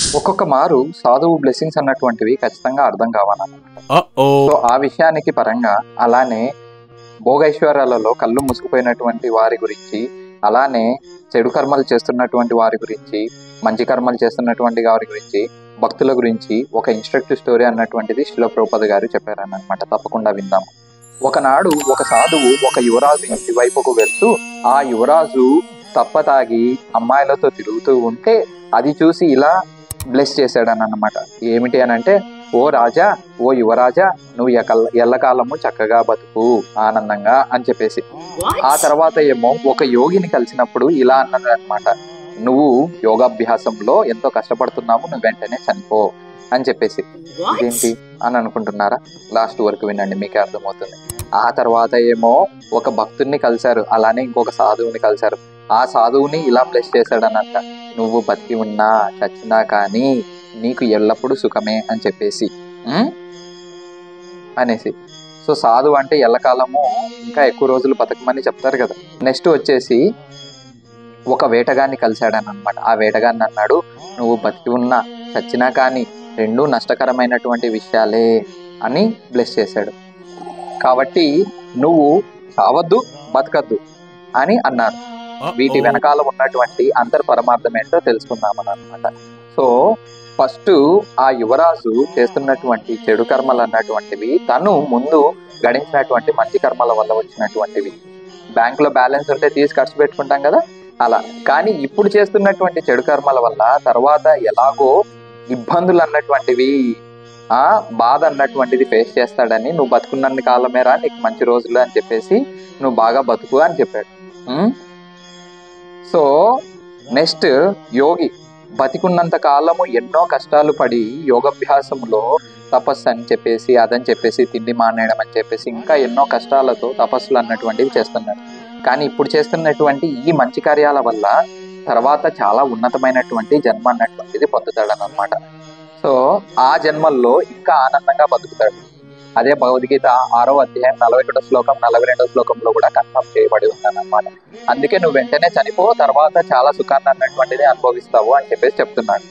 ఒక్కొక్క మారు సాధువు బ్లెస్సింగ్స్ అన్నటువంటివి ఖచ్చితంగా అర్థం కావాలన్నమాట సో ఆ విషయానికి పరంగా అలానే భోగైశ్వర్యాలలో కళ్ళు మూసుకుపోయినటువంటి వారి గురించి అలానే చెడు కర్మలు చేస్తున్నటువంటి వారి గురించి మంచి కర్మలు చేస్తున్నటువంటి వారి గురించి భక్తుల గురించి ఒక ఇన్స్ట్రక్టివ్ స్టోరీ అన్నటువంటిది శిలప్రభుపద గారు చెప్పారన్నమాట తప్పకుండా విందాము ఒకనాడు ఒక సాధువు ఒక యువరాజు ఇంటి వైపుకు వెళ్తూ ఆ యువరాజు తప్ప తాగి అమ్మాయిలతో తిరుగుతూ ఉంటే అది చూసి ఇలా బ్లెస్ చేశాడనమాట ఏమిటి అని అంటే ఓ రాజా ఓ యువరాజా నువ్వు ఎకల్ ఎల్లకాలము చక్కగా బతుకు ఆనందంగా అని చెప్పేసి ఆ తర్వాత ఏమో ఒక యోగిని కలిసినప్పుడు ఇలా అన్నది అనమాట నువ్వు యోగాభ్యాసంలో ఎంతో కష్టపడుతున్నావు నువ్వు వెంటనే చనిపో అని చెప్పేసి ఇదేంటి అని అనుకుంటున్నారా లాస్ట్ వరకు వినండి మీకే అర్థమవుతుంది ఆ తర్వాత ఏమో ఒక భక్తుడిని కలిశారు అలానే ఇంకొక సాధువుని కలిశారు ఆ సాధువుని ఇలా బ్లెస్ చేశాడనంట నువ్వు బతికి ఉన్నా చచ్చినా కానీ నీకు ఎల్లప్పుడూ సుఖమే అని చెప్పేసి ఉం? అనేసి సో సాధువు అంటే ఎల్లకాలము ఇంకా ఎక్కువ రోజులు బతకమని చెప్తారు కదా నెక్స్ట్ వచ్చేసి ఒక వేటగాన్ని కలిశాడని అనమాట ఆ వేటగాన్ని అన్నాడు నువ్వు బతికి ఉన్నా చచ్చినా కానీ రెండు నష్టకరమైనటువంటి విషయాలే అని బ్లెస్ చేశాడు కాబట్టి నువ్వు చావద్దు బతకద్దు అని అన్నారు వీటి వెనకాల ఉన్నటువంటి అంతర్ పరమార్థం ఏంటో తెలుసుకుందామని అనమాట సో ఫస్ట్ ఆ యువరాజు చేస్తున్నటువంటి చెడు కర్మలు అన్నటువంటివి తను ముందు గడించినటువంటి మంచి కర్మల వల్ల వచ్చినటువంటివి బ్యాంక్ లో బ్యాలెన్స్ ఉంటే తీసి ఖర్చు పెట్టుకుంటాం కదా అలా కానీ ఇప్పుడు చేస్తున్నటువంటి చెడు కర్మల వల్ల తర్వాత ఎలాగో ఇబ్బందులు అన్నటువంటివి ఆ బాధ అన్నటువంటిది ఫేస్ చేస్తాడని నువ్వు బతుకున్నన్ని కాలమేరా నీకు మంచి రోజులు అని చెప్పేసి నువ్వు బాగా బతుకు అని చెప్పాడు ఉం? సో నెక్స్ట్ యోగి బతికున్నంత కాలము ఎన్నో కష్టాలు పడి యోగాభ్యాసంలో తపస్సు అని చెప్పేసి అదని చెప్పేసి తిండి మానేయడం అని చెప్పేసి ఇంకా ఎన్నో కష్టాలతో తపస్సులు అన్నటువంటివి చేస్తున్నాడు కానీ ఇప్పుడు చేస్తున్నటువంటి ఈ మంచి కార్యాల వల్ల తర్వాత చాలా ఉన్నతమైనటువంటి జన్మ అన్నటువంటిది పొందుతాడు అనమాట సో ఆ జన్మల్లో ఇంకా ఆనందంగా బతుకుతాడు అదే భగవద్గీత ఆరో అధ్యాయం నలభై ఒకటో శ్లోకం నలభై రెండో శ్లోకంలో కూడా కన్ఫర్మ్ చేయబడి ఉందన్నమాట అందుకే నువ్వు వెంటనే చనిపో తర్వాత చాలా సుఖాన్ని అన్నటువంటిది అనుభవిస్తావు అని చెప్పేసి చెప్తున్నాడు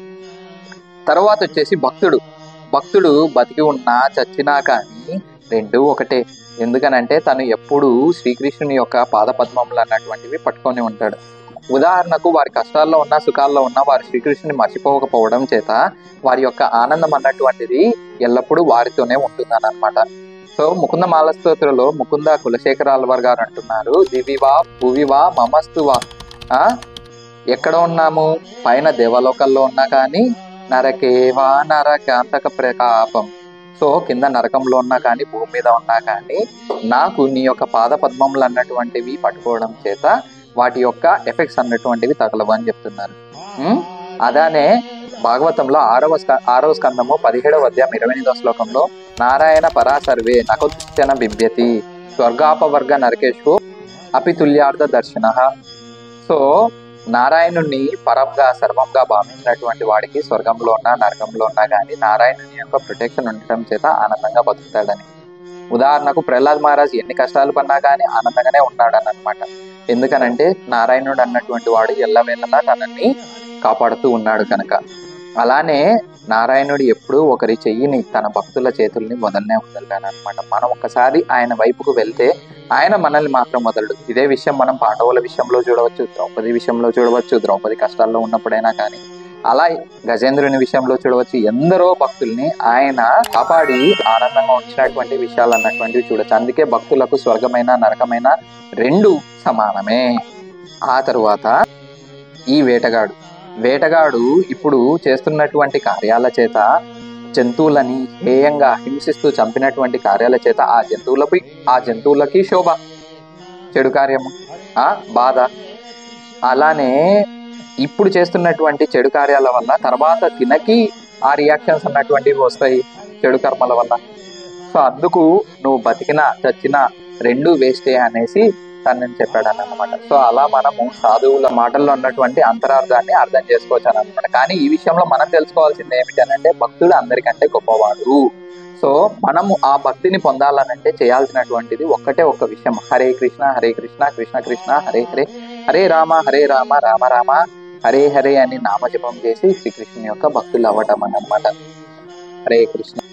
తర్వాత వచ్చేసి భక్తుడు భక్తుడు బతికి ఉన్నా చచ్చినా కానీ రెండు ఒకటే ఎందుకనంటే తను ఎప్పుడూ శ్రీకృష్ణుని యొక్క పాదపద్మములు అన్నటువంటివి పట్టుకొని ఉంటాడు ఉదాహరణకు వారి కష్టాల్లో ఉన్న సుఖాల్లో ఉన్న వారి శ్రీకృష్ణుని మర్చిపోకపోవడం చేత వారి యొక్క ఆనందం అన్నటువంటిది ఎల్లప్పుడూ వారితోనే ఉంటుందని అనమాట సో ముకుంద మాలస్తోత్రలో ముకుంద కులశేఖరాల్వార్ గారు అంటున్నారు దివివా భువివా మమస్తువా ఆ ఎక్కడ ఉన్నాము పైన దేవలోకల్లో ఉన్నా కానీ నరకేవా నరకాంతక ప్రకాపం సో కింద నరకంలో ఉన్నా కానీ భూమి మీద ఉన్నా కానీ నాకు నీ యొక్క పాద పద్మములు అన్నటువంటివి పట్టుకోవడం చేత వాటి యొక్క ఎఫెక్ట్స్ అన్నటువంటివి తగలవు అని చెప్తున్నారు ఉం? అదానే భాగవతంలో ఆరవ స్క- ఆరవ స్కందము పదిహేడవ అధ్యాయం ఇరవై ఎనిమిదవ శ్లోకంలో నారాయణ పరాసర్వే నకుచ్చన బిభ్యతి స్వర్గాపవర్గ నరకేషు అపితుల్యార్థ దర్శన సో నారాయణుణ్ణి పరంగా సర్వంగా భావించినటువంటి వాడికి స్వర్గంలో ఉన్నా నరకంలో ఉన్నా కానీ నారాయణుని యొక్క ప్రొటెక్షన్ ఉండటం చేత ఆనందంగా బతుకుతాడని ఉదాహరణకు ప్రహ్లాద్ మహారాజ్ ఎన్ని కష్టాలు పన్నా కానీ ఆనందంగానే ఉన్నాడని అనమాట ఎందుకనంటే నారాయణుడు అన్నటువంటి వాడు ఎల్లవేళలా తనని కాపాడుతూ ఉన్నాడు కనుక అలానే నారాయణుడు ఎప్పుడూ ఒకరి చెయ్యిని తన భక్తుల చేతుల్ని వదలనే వదలగాను అనమాట మనం ఒకసారి ఆయన వైపుకు వెళ్తే ఆయన మనల్ని మాత్రం వదలడు ఇదే విషయం మనం పాండవుల విషయంలో చూడవచ్చు ద్రౌపది విషయంలో చూడవచ్చు ద్రౌపది కష్టాల్లో ఉన్నప్పుడైనా కానీ అలా గజేంద్రుని విషయంలో చూడవచ్చు ఎందరో భక్తుల్ని ఆయన కాపాడి ఆనందంగా ఉంచినటువంటి విషయాలు అన్నటువంటివి చూడొచ్చు అందుకే భక్తులకు స్వర్గమైన నరకమైన రెండు సమానమే ఆ తరువాత ఈ వేటగాడు వేటగాడు ఇప్పుడు చేస్తున్నటువంటి కార్యాల చేత జంతువులని హేయంగా హింసిస్తూ చంపినటువంటి కార్యాల చేత ఆ జంతువులపై ఆ జంతువులకి శోభ చెడు కార్యము ఆ బాధ అలానే ఇప్పుడు చేస్తున్నటువంటి చెడు కార్యాల వల్ల తర్వాత తినకి ఆ రియాక్షన్స్ అన్నటువంటివి వస్తాయి చెడు కర్మల వల్ల సో అందుకు నువ్వు బతికినా చచ్చినా రెండు వేస్టే అనేసి తను చెప్పాడు అన్నమాట సో అలా మనము సాధువుల మాటల్లో ఉన్నటువంటి అంతరార్థాన్ని అర్థం చేసుకోవచ్చు అనమాట కానీ ఈ విషయంలో మనం తెలుసుకోవాల్సింది ఏమిటనంటే భక్తుడు అందరికంటే గొప్పవాడు సో మనము ఆ భక్తిని పొందాలనంటే చేయాల్సినటువంటిది ఒక్కటే ఒక్క విషయం హరే కృష్ణ హరే కృష్ణ కృష్ణ కృష్ణ హరే హరే హరే రామ హరే రామ రామ రామ హరే హరే అని నామజపం చేసి శ్రీకృష్ణుని యొక్క భక్తులు అవ్వటం అన్నమాట హరే కృష్ణ